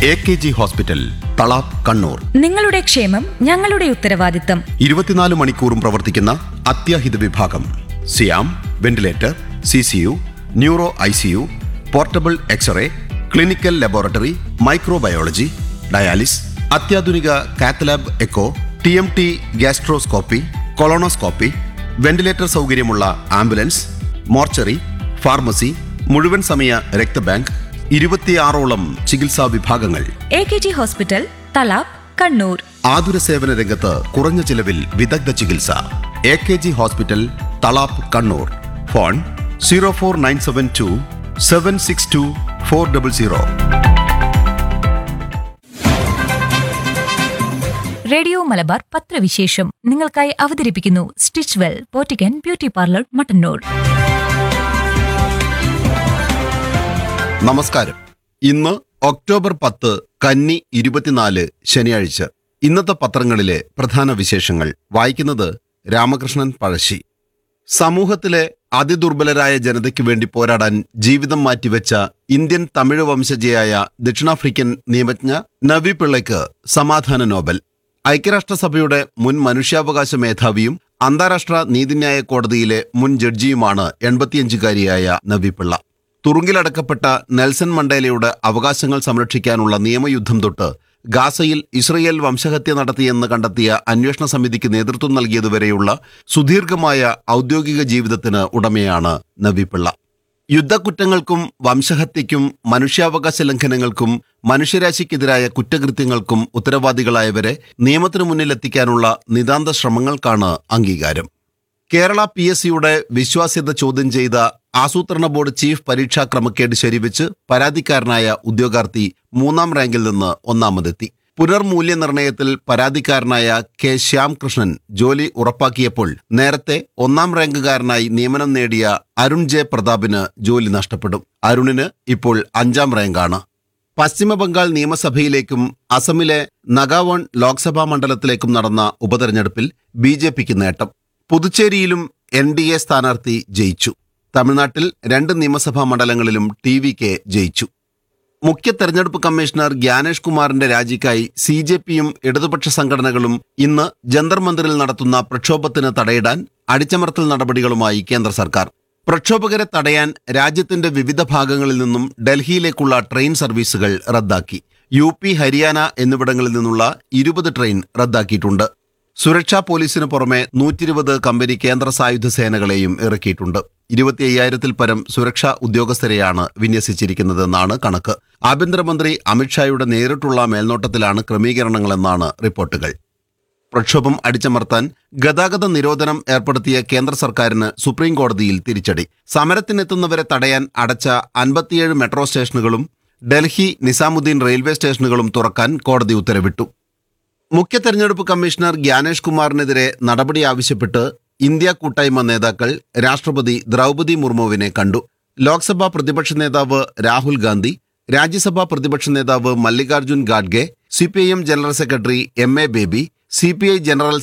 A K G hospital Thalap Kannur നിങ്ങളുടെ ക്ഷേമം ഞങ്ങളുടെ ഉത്തരവാദിത്തം ഇരുപത്തിനാല് മണിക്കൂറും പ്രവർത്തിക്കുന്ന അത്യാഹിത വിഭാഗം സിയാം ventilator C C U neuro I C U portable X-ray clinical laboratory microbiology dialysis അത്യാധുനിക cath lab echo T M T gastroscopy colonoscopy ventilator സൗകര്യമുള്ള ആംബുലൻസ് മോർച്ചറി ഫാർമസി മുഴുവൻ സമയ രക്തബാങ്ക് ഇരുപത്തിയാറോളം ചികിത്സാ വിഭാഗങ്ങൾ A K G hospital Thalap Kannur ആതുര സേവന രംഗത്ത് കുറഞ്ഞ ചിലവിൽ വിദഗ്ധ ചികിത്സ A K G hospital Thalap Kannur phone zero four nine seven two seven six two four double zero radio Malabar പത്രവിശേഷം നിങ്ങൾക്കായി അവതരിപ്പിക്കുന്നു സ്റ്റിച്ച് വെൽ പോറ്റിക്കൻ ബ്യൂട്ടി പാർലർ മട്ടന്നൂർ നമസ്കാരം ഇന്ന് ഒക്ടോബർ പത്ത് കന്നി ഇരുപത്തിനാല് ശനിയാഴ്ച ഇന്നത്തെ പത്രങ്ങളിലെ പ്രധാന വിശേഷങ്ങൾ വായിക്കുന്നത് രാമകൃഷ്ണൻ പഴശ്ശി സമൂഹത്തിലെ അതിദുർബലരായ ജനതയ്ക്ക് വേണ്ടി പോരാടാൻ ജീവിതം മാറ്റിവെച്ച ഇന്ത്യൻ തമിഴ് വംശജയായ ദക്ഷിണാഫ്രിക്കൻ നിയമജ്ഞ നവി പിള്ളയ്ക്ക് സമാധാന നോബൽ ഐക്യരാഷ്ട്രസഭയുടെ മുൻ മനുഷ്യാവകാശ മേധാവിയും അന്താരാഷ്ട്ര നീതിന്യായ കോടതിയിലെ മുൻ ജഡ്ജിയുമാണ് എൺപത്തിയഞ്ചുകാരിയായ നവി പിള്ള തുറുങ്കിലടക്കപ്പെട്ട നെൽസൺ മണ്ടേലയുടെ അവകാശങ്ങൾ സംരക്ഷിക്കാനുള്ള നിയമയുദ്ധം തൊട്ട് ഗാസയിൽ ഇസ്രയേൽ വംശഹത്യ നടത്തിയെന്ന് കണ്ടെത്തിയ അന്വേഷണ സമിതിക്ക് നേതൃത്വം നൽകിയതുവരെയുള്ള സുദീർഘമായ ഔദ്യോഗിക ജീവിതത്തിന് ഉടമയാണ് നബിപിള്ള യുദ്ധക്കുറ്റങ്ങൾക്കും വംശഹത്യയ്ക്കും മനുഷ്യാവകാശ ലംഘനങ്ങൾക്കും മനുഷ്യരാശിക്കെതിരായ കുറ്റകൃത്യങ്ങൾക്കും ഉത്തരവാദികളായവരെ നിയമത്തിനു മുന്നിലെത്തിക്കാനുള്ള നിതാന്ത ശ്രമങ്ങൾക്കാണ് അംഗീകാരം കേരള പി എസ് സിയുടെ വിശ്വാസ്യത ചോദ്യം ചെയ്ത ആസൂത്രണ ബോർഡ് ചീഫ് പരീക്ഷാ ക്രമക്കേട് ശരിവെച്ച് പരാതിക്കാരനായ ഉദ്യോഗാർത്ഥി മൂന്നാം റാങ്കിൽ നിന്ന് ഒന്നാമതെത്തി പുനർമൂല്യനിർണയത്തിൽ പരാതിക്കാരനായ കെ ശ്യാംകൃഷ്ണൻ ജോലി ഉറപ്പാക്കിയപ്പോൾ നേരത്തെ ഒന്നാം റാങ്കുകാരനായി നിയമനം നേടിയ അരുൺ ജെ പ്രതാപിന് ജോലി നഷ്ടപ്പെടും അരുണിന് ഇപ്പോൾ അഞ്ചാം റാങ്കാണ് പശ്ചിമബംഗാൾ നിയമസഭയിലേക്കും അസമിലെ നഗാവോൺ ലോക്സഭാ മണ്ഡലത്തിലേക്കും നടന്ന ഉപതെരഞ്ഞെടുപ്പിൽ ബി ജെ പിക്ക് നേട്ടം പുതുച്ചേരിയിലും എൻ ഡി എ സ്ഥാനാർത്ഥി ജയിച്ചു തമിഴ്നാട്ടിൽ രണ്ട് നിയമസഭാ മണ്ഡലങ്ങളിലും ടി വി കെ ജയിച്ചു മുഖ്യ തെരഞ്ഞെടുപ്പ് കമ്മീഷണർ ഗ്യാനേഷ് കുമാറിന്റെ രാജിക്കായി സി ജെ പിയും ഇടതുപക്ഷ സംഘടനകളും ഇന്ന് ജന്തർ മന്ദിറിൽ നടത്തുന്ന പ്രക്ഷോഭത്തിന് തടയിടാൻ അടിച്ചമർത്തൽ നടപടികളുമായി കേന്ദ്ര സർക്കാർ പ്രക്ഷോഭകരെ തടയാൻ രാജ്യത്തിന്റെ വിവിധ ഭാഗങ്ങളിൽ നിന്നും ഡൽഹിയിലേക്കുള്ള ട്രെയിൻ സർവീസുകൾ റദ്ദാക്കി യു പി ഹരിയാന എന്നിവിടങ്ങളിൽ നിന്നുള്ള ഇരുപത് ട്രെയിൻ റദ്ദാക്കിയിട്ടുണ്ട് സുരക്ഷാ പോലീസിന് പുറമെ നൂറ്റിരുപത് കമ്പനി കേന്ദ്ര സായുധ സേനകളെയും ഇറക്കിയിട്ടുണ്ട് ഇരുപത്തി അയ്യായിരത്തിൽ പരം സുരക്ഷാ ഉദ്യോഗസ്ഥരെയാണ് വിന്യസിച്ചിരിക്കുന്നതെന്നാണ് കണക്ക് ആഭ്യന്തരമന്ത്രി അമിത്ഷായുടെ നേരിട്ടുള്ള മേൽനോട്ടത്തിലാണ് ക്രമീകരണങ്ങളെന്നാണ് റിപ്പോർട്ടുകൾ പ്രക്ഷോഭം അടിച്ചമർത്താൻ ഗതാഗത നിരോധനം ഏർപ്പെടുത്തിയ കേന്ദ്ര സർക്കാരിന് സുപ്രീം കോടതിയിൽ തിരിച്ചടി സമരത്തിനെത്തുന്നവരെ തടയാൻ അടച്ച അൻപത്തിയേഴ് മെട്രോ സ്റ്റേഷനുകളും ഡൽഹി നിസാമുദ്ദീൻ റെയിൽവേ സ്റ്റേഷനുകളും തുറക്കാൻ കോടതി ഉത്തരവിട്ടു മുഖ്യ തെരഞ്ഞെടുപ്പ് കമ്മീഷണർ ഗ്യാനേഷ് കുമാറിനെതിരെ നടപടി ആവശ്യപ്പെട്ട് ഇന്ത്യ കൂട്ടായ്മ നേതാക്കൾ രാഷ്ട്രപതി ദ്രൗപദി മുർമുവിനെ കണ്ടു ലോക്സഭാ പ്രതിപക്ഷ നേതാവ് രാഹുൽ ഗാന്ധി രാജ്യസഭാ പ്രതിപക്ഷ നേതാവ് മല്ലികാർജുൻ ഖാഡ്ഗെ CPIM general secretary M A Baby CPI general